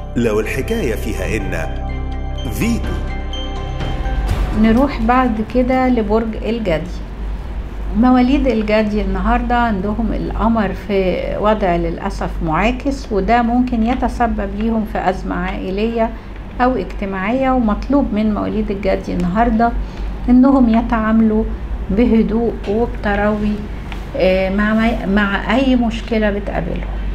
لو الحكاية فيها إن فيتو نروح بعد كده لبرج الجدي مواليد الجدي النهاردة عندهم القمر في وضع للأسف معاكس وده ممكن يتسبب ليهم في أزمة عائلية أو اجتماعية ومطلوب من مواليد الجدي النهاردة إنهم يتعاملوا بهدوء وبتروي آه، مع مع أي مشكلة بتقابلهم